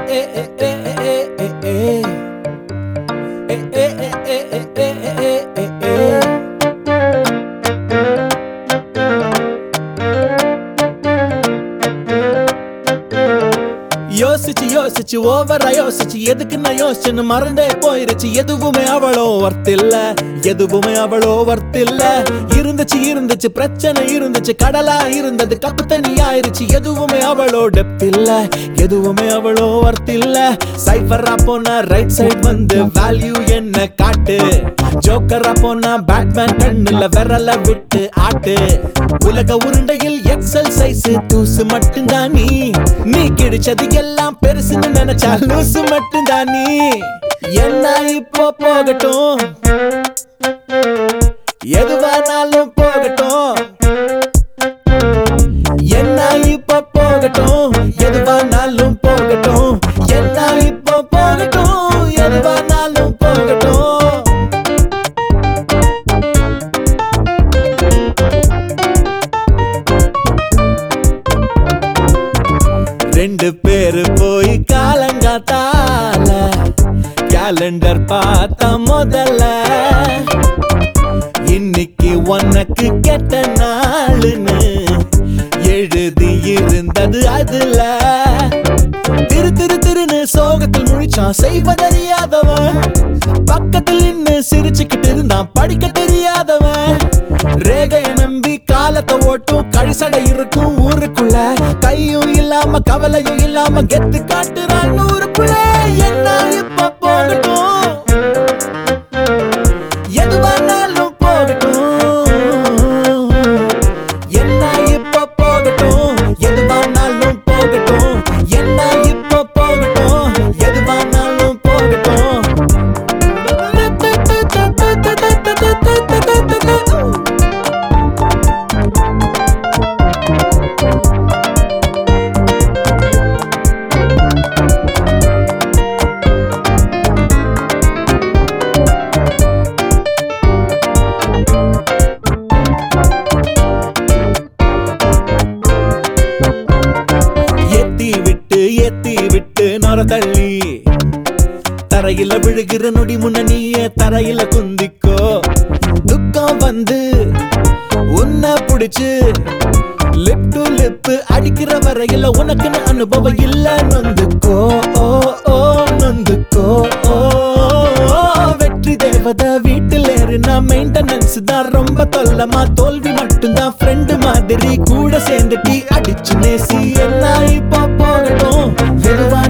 யோசிச்சு யோசிச்சு ஓவரா யோசிச்சு எதுக்கு நான் யோசிச்சுன்னு மறந்தே போயிருச்சு எதுவுமே அவளோ ஒர்த் இல்ல எதுவுமே அவளோ ஒர்த் இல்ல இருந்துச்சு இருந்துச்சு பிரச்சனை இருந்துச்சு கடலா இருந்தது கப்பு தண்ணி ஆயிருச்சு எதுவுமே அவளோ டெப்த் இல்ல எதுவுமே அவளோ ஒர்த் இல்ல சைஃபரா போனா ரைட் சைடு வந்து வேல்யூ என்ன காட்டு ஜோக்கரா போனா பேட்மேன் கண்ணுல விரல விட்டு ஆட்டு உலக உருண்டையில் எக்ஸல் சைஸ் தூசு மட்டும்தான் நீ நீ கிடைச்சது எல்லாம் பெருசுன்னு நினைச்சா லூசு மட்டும்தான் நீ என்ன இப்போ போகட்டும் எதுவானாலும் போகட்டும் என்ன இப்போ போகட்டும் எதுவானாலும் போகட்டும் என்ன இப்போ போகட்டும் எதுவானாலும் போகட்டும் ரெண்டு பேரு போய் காலங்காத்தால கேலண்டர் பார்த்த முதல்ல இன்னைக்கு உனக்கு கெட்ட நாளுன்னு எழுதி இருந்தது அதுல திரு திரு திருன்னு சோகத்தில் முழிச்சான் செய்வதறியாதவன் பக்கத்தில் நின்னு சிரிச்சுக்கிட்டு இருந்தான் படிக்க தெரியாதவன் ரேகைய நம்பி காலத்தை ஓட்டும் கழிசடை இருக்கும் ஊருக்குள்ள கையும் இல்லாம கவலையும் இல்லாம கெத்து காட்டுறான் ஊருக்குள்ள என்ன இப்ப போகட்டும் எதுவானாலும் போகட்டும் என்ன இப்ப போகட்டும் எதுவானாலும் போகட்டும் என்ன இப்ப போகட்டும் எதுவானாலும் போகட்டும் ஏத்தி விட்டு ஏத்தி விட்டு நொர தள்ளி தரையில விழுகிற நொடி முன்ன நீயே தரையில குந்திக்கோ துக்கம் வந்து உன்னை புடிச்சு லிப் டு லிப் அடிக்கிற வரையில உனக்குன்னு அனுபவம் இல்ல நொந்துக்கோ ஓ ஓ நொந்துக்கோ ஓ ஓ. வெற்றி தேவதை வீட்டில் ஏறுனா மெயின்டெனன்ஸ் தான் ரொம்ப தொல்லமா தோல்வி மட்டும்தான் ஃப்ரெண்டு மாதிரி கூட சேர்ந்து டீ அடிச்சு நேசி என்ன இப்ப போகட்டும் எதுவா